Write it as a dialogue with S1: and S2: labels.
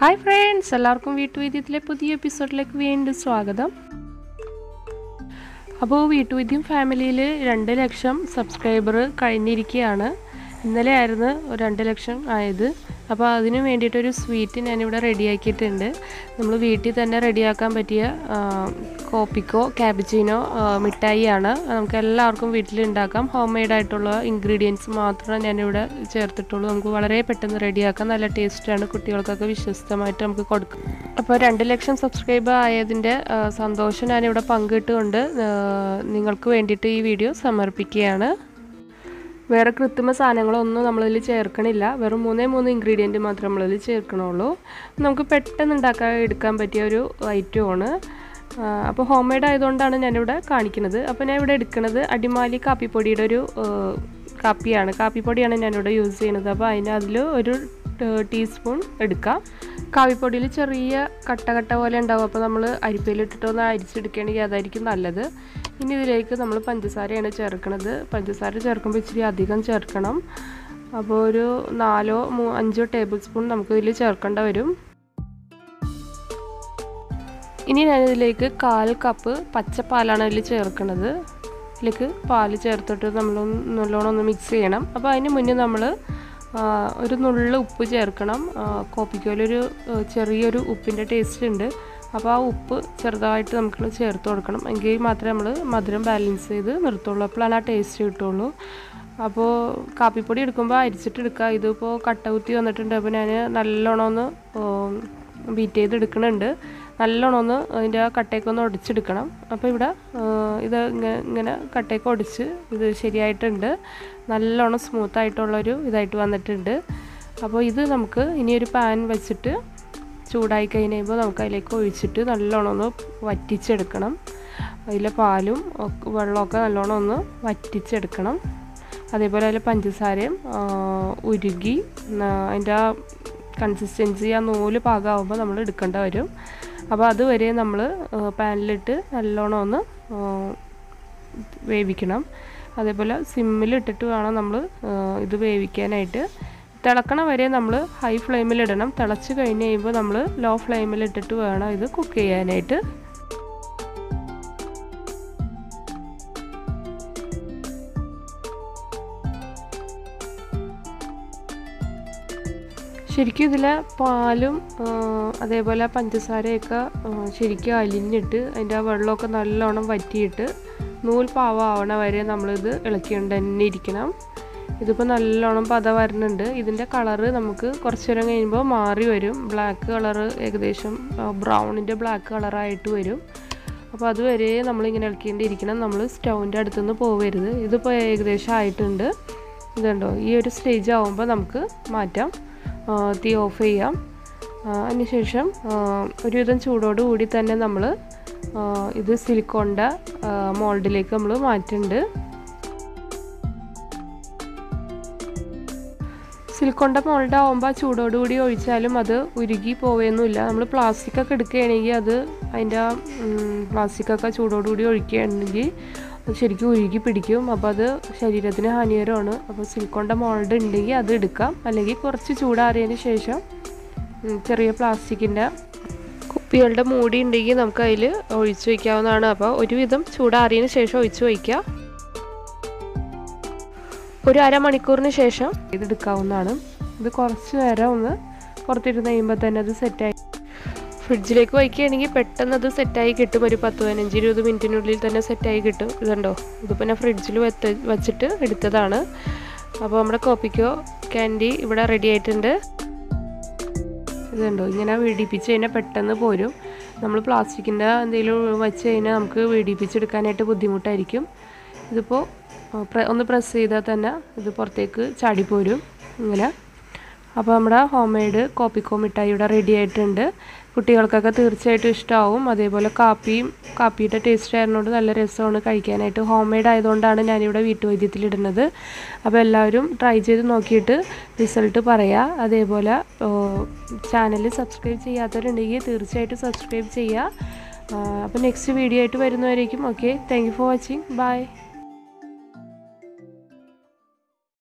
S1: hi friends എല്ലാവർക്കും വീട്ടുവൈദ്യത്തിലെ പുതിയ എപ്പിസോഡിലേക്ക് വീണ്ടും സ്വാഗതം അപ്പോൾ വീട്ടുവൈദ്യം ഫാമിലിയിൽ രണ്ട് ലക്ഷം സബ്സ്ക്രൈബർ കഴിഞ്ഞിരിക്കുകയാണ് ഇന്നലെ ആയിരുന്നു രണ്ട് ലക്ഷം ആയത് അപ്പോൾ അതിന് വേണ്ടിയിട്ടൊരു സ്വീറ്റ് ഞാനിവിടെ റെഡിയാക്കിയിട്ടുണ്ട് നമ്മൾ വീട്ടിൽ തന്നെ റെഡിയാക്കാൻ പറ്റിയ ആ, കോപ്പിക്കോ ക്യാബിച്ചിനോ മിഠായിയാണ് നമുക്ക് എല്ലാവർക്കും വീട്ടിൽ ഉണ്ടാക്കാം ഹോം മെയ്ഡ് ആയിട്ടുള്ള ഇൻഗ്രീഡിയൻസ് മാത്രമേ ഞാനിവിടെ ചേർത്തിട്ടുള്ളൂ നമുക്ക് വളരെ പെട്ടെന്ന് റെഡിയാക്കാം നല്ല ടേസ്റ്റാണ് കുട്ടികൾക്കൊക്കെ വിശ്വസ്തമായിട്ട് നമുക്ക് കൊടുക്കാം അപ്പോൾ രണ്ട് ലക്ഷം സബ്സ്ക്രൈബർ ആയതിൻ്റെ ആ, സന്തോഷം ഞാനിവിടെ പങ്കിട്ടുകൊണ്ട് ആ, നിങ്ങൾക്ക് വേണ്ടിയിട്ട് ഈ വീഡിയോ സമർപ്പിക്കുകയാണ് വേറെ കൃത്രിമ സാധനങ്ങളൊന്നും നമ്മളിതിൽ ചേർക്കണില്ല വെറും മൂന്നേ മൂന്ന് ഇൻഗ്രീഡിയൻറ്റ് മാത്രമേ നമ്മളിതിൽ ചേർക്കണുള്ളൂ നമുക്ക് പെട്ടെന്ന് ഉണ്ടാക്കാൻ എടുക്കാൻ പറ്റിയ ഒരു ഐറ്റമാണ് അപ്പോൾ ഹോം മെയ്ഡ് ആയതുകൊണ്ടാണ് ഞാനിവിടെ കാണിക്കുന്നത് അപ്പോൾ ഞാൻ ഇവിടെ എടുക്കുന്നത് അടിമാലി കാപ്പിപ്പൊടിയുടെ ഒരു ആ, കാപ്പിയാണ് കാപ്പിപ്പൊടിയാണ് ഞാനിവിടെ യൂസ് ചെയ്യുന്നത് അപ്പോൾ അതിന് അതിൽ ഒരു ടീസ്പൂൺ എടുക്കാം കാപ്പിപ്പൊടിയിൽ ചെറിയ കട്ട കട്ട പോലെ ഉണ്ടാവും അപ്പോൾ നമ്മൾ അരിപ്പയിലിട്ടിട്ട് ഒന്ന് അരിച്ചെടുക്കുകയാണെങ്കിൽ അതായിരിക്കും നല്ലത് ഇനി ഇതിലേക്ക് നമ്മൾ പഞ്ചസാരയാണ് ചേർക്കുന്നത് പഞ്ചസാര ചേർക്കുമ്പോൾ ഇച്ചിരി അധികം ചേർക്കണം അപ്പോൾ ഒരു നാലോ മൂ അഞ്ചോ ടേബിൾ സ്പൂൺ നമുക്ക് ഇതിൽ ചേർക്കേണ്ട വരും ഇനി ഞാനിതിലേക്ക് കാൽ കപ്പ് പച്ചപ്പാലാണ് ഇതിൽ ചേർക്കുന്നത് ഇതിലേക്ക് പാല് ചേർത്തിട്ട് നമ്മൾ നല്ലോണം ഒന്ന് മിക്സ് ചെയ്യണം അപ്പോൾ അതിന് മുന്നേ നമ്മൾ ഒരു നുള്ളു ഉപ്പ് ചേർക്കണം കോപ്പിക്കോലൊരു ചെറിയൊരു ഉപ്പിൻ്റെ ടേസ്റ്റ് ഉണ്ട് അപ്പോൾ ആ ഉപ്പ് ചെറുതായിട്ട് നമുക്ക് ചേർത്ത് കൊടുക്കണം എങ്കിൽ മാത്രമേ നമ്മൾ മധുരം ബാലൻസ് ചെയ്ത് നിർത്തുള്ളൂ അപ്പോഴാണ് ആ ടേസ്റ്റ് കിട്ടുള്ളൂ അപ്പോൾ കാപ്പിപ്പൊടി എടുക്കുമ്പോൾ അരിച്ചിട്ട് എടുക്കുക ഇതിപ്പോൾ കട്ട കുത്തി വന്നിട്ടുണ്ട് അപ്പോൾ ഞാൻ നല്ലോണം ഒന്ന് ബീറ്റ് ചെയ്ത് എടുക്കുന്നുണ്ട് നല്ലോണം ഒന്ന് അതിൻ്റെ ആ കട്ടയൊക്കെ ഒന്ന് ഒടിച്ചെടുക്കണം അപ്പോൾ ഇവിടെ ഇത് ഇങ്ങനെ ഇങ്ങനെ കട്ടയൊക്കെ ഒടിച്ച് ഇത് ശരിയായിട്ടുണ്ട് നല്ലോണം സ്മൂത്ത് ആയിട്ടുള്ളൊരു ഇതായിട്ട് വന്നിട്ടുണ്ട് അപ്പോൾ ഇത് നമുക്ക് ഇനി ഒരു പാൻ വെച്ചിട്ട് ചൂടായി കഴിയുമ്പോൾ നമുക്ക് അതിലേക്ക് ഒഴിച്ചിട്ട് നല്ലോണം ഒന്ന് വറ്റിച്ചെടുക്കണം അതിലെ പാലും ഒക്കെ വെള്ളമൊക്കെ നല്ലോണം ഒന്ന് വറ്റിച്ചെടുക്കണം അതേപോലെ അതിൽ പഞ്ചസാരയും ആ, ഉരുകി ആ, അതിൻ്റെ ആ കൺസിസ്റ്റൻസി ആ നൂല് പാകമാകുമ്പോൾ നമ്മൾ എടുക്കേണ്ട വരും അപ്പോൾ അതുവരെ നമ്മൾ പാനിലിട്ട് നല്ലോണം ഒന്ന് ആ, വേവിക്കണം അതേപോലെ സിമ്മിൽ ഇട്ടിട്ട് വേണം നമ്മൾ ഇത് വേവിക്കാനായിട്ട് തിളക്കണ വരെ നമ്മൾ ഹൈ ഫ്ലെയിമിൽ ഇടണം തിളച്ച് കഴിഞ്ഞ് കഴിയുമ്പോൾ നമ്മൾ ലോ ഫ്ലെയിമിൽ ഇട്ടിട്ട് വേണം ഇത് കുക്ക് ചെയ്യാനായിട്ട് ശരിക്കും ഇതിലെ പാലും ആ, അതേപോലെ പഞ്ചസാരയൊക്കെ ആ, ശരിക്കും അലിഞ്ഞിട്ട് അതിൻ്റെ ആ വെള്ളമൊക്കെ നല്ലോണം വറ്റിയിട്ട് നൂൽ പാവാവണ വരെ നമ്മളിത് ഇളക്കിക്കൊണ്ട് തന്നെ ഇരിക്കണം ഇതിപ്പോൾ നല്ലോണം പത വരുന്നുണ്ട് ഇതിൻ്റെ കളറ് നമുക്ക് കുറച്ച് നേരം കഴിയുമ്പോൾ മാറി വരും ബ്ലാക്ക് കളറ് ഏകദേശം ബ്രൗണിൻ്റെ ബ്ലാക്ക് കളറായിട്ട് വരും അപ്പോൾ അതുവരെ നമ്മളിങ്ങനെ ഇളക്കേണ്ടിയിരിക്കണം നമ്മൾ സ്റ്റൗവിൻ്റെ അടുത്തുനിന്ന് പോകരുത് ഇതിപ്പോൾ ഏകദേശം ആയിട്ടുണ്ട് ഇതുണ്ടോ ഈ ഒരു സ്റ്റേജ് ആകുമ്പോൾ നമുക്ക് മാറ്റാം ആ, തീ ഓഫ് ചെയ്യാം ആ, അതിനുശേഷം ആ, ഒരുവിധം ചൂടോട് കൂടി തന്നെ നമ്മൾ ഇത് സിലിക്കോണിൻ്റെ മോൾഡിലേക്ക് നമ്മൾ മാറ്റുന്നുണ്ട് സിലിക്കോണിൻ്റെ മോൾഡ് ആകുമ്പോൾ ചൂടോട് കൂടി ഒഴിച്ചാലും അത് ഉരുകി പോവുകയൊന്നുമില്ല നമ്മൾ പ്ലാസ്റ്റിക് ഒക്കെ എടുക്കുകയാണെങ്കിൽ അത് അതിൻ്റെ പ്ലാസ്റ്റിക് ഒക്കെ ചൂടോട് കൂടി ഒഴിക്കുകയാണെങ്കിൽ അത് ശരിക്കും ഉരുകി പിടിക്കും അപ്പോൾ അത് ശരീരത്തിന് ഹാനികരമാണ് അപ്പോൾ സിലിക്കോണിൻ്റെ മോൾഡ് ഉണ്ടെങ്കിൽ അത് എടുക്കാം അല്ലെങ്കിൽ കുറച്ച് ചൂടാറിയതിന് ശേഷം ഉം, ചെറിയ പ്ലാസ്റ്റിക്കിൻ്റെ കുപ്പികളുടെ മൂടി ഉണ്ടെങ്കിൽ നമുക്ക് അതിൽ ഒഴിച്ചു വയ്ക്കാവുന്നതാണ് അപ്പോൾ ഒരുവിധം ചൂടാറിയതിന് ശേഷം ഒഴിച്ചു വയ്ക്കുക ഒരു അരമണിക്കൂറിന് ശേഷം ഇതെടുക്കാവുന്നതാണ് ഇത് കുറച്ച് നേരം ഒന്ന് പുറത്തിരുന്ന് കഴിയുമ്പോൾ തന്നെ അത് സെറ്റായി ഫ്രിഡ്ജിലേക്ക് വയ്ക്കുകയാണെങ്കിൽ പെട്ടെന്ന് അത് സെറ്റായി കിട്ടും ഒരു പത്ത് പതിനഞ്ച് ഇരുപത് മിനിറ്റിനുള്ളിൽ തന്നെ സെറ്റായി കിട്ടും ഇതുണ്ടോ ഇതിപ്പോൾ ഞാൻ ഫ്രിഡ്ജിൽ വെത്ത് വെച്ചിട്ട് എടുത്തതാണ് അപ്പോൾ നമ്മുടെ കോപ്പിക്കോ ക്യാൻഡി ഇവിടെ റെഡി ആയിട്ടുണ്ട് ഇതുണ്ടോ ഇങ്ങനെ വീടിപ്പിച്ച് കഴിഞ്ഞാൽ പെട്ടെന്ന് പോരും നമ്മൾ പ്ലാസ്റ്റിക്കിൻ്റെ എന്തെങ്കിലും വെച്ച് കഴിഞ്ഞാൽ നമുക്ക് വീടിപ്പിച്ചെടുക്കാനായിട്ട് ബുദ്ധിമുട്ടായിരിക്കും ഇതിപ്പോൾ ആ, പ്ര- ഒന്ന് പ്രസ് ചെയ്താൽ തന്നെ ഇത് പുറത്തേക്ക് ചാടിപ്പോരും ഇങ്ങനെ അപ്പോൾ നമ്മുടെ ഹോം മെയ്ഡ് കോപ്പിക്കോ മിഠായി ഇവിടെ റെഡി ആയിട്ടുണ്ട് കുട്ടികൾക്കൊക്കെ തീർച്ചയായിട്ടും ഇഷ്ടമാവും അതേപോലെ കാപ്പിയും കാപ്പിയുടെ ടേസ്റ്റ് ആയിരുന്നുകൊണ്ട് നല്ല രസമാണ് കഴിക്കാനായിട്ട് ഹോം മെയ്ഡ് ആയതുകൊണ്ടാണ് ഞാനിവിടെ വീട്ടുവൈദ്യത്തിലിടുന്നത് അപ്പോൾ എല്ലാവരും ട്രൈ ചെയ്ത് നോക്കിയിട്ട് റിസൾട്ട് പറയാം അതേപോലെ ചാനൽ സബ്സ്ക്രൈബ് ചെയ്യാത്തവരുണ്ടെങ്കിൽ തീർച്ചയായിട്ടും സബ്സ്ക്രൈബ് ചെയ്യുക അപ്പോൾ നെക്സ്റ്റ് വീഡിയോ ആയിട്ട് വരുന്നവരേക്കും okay thank you for watching by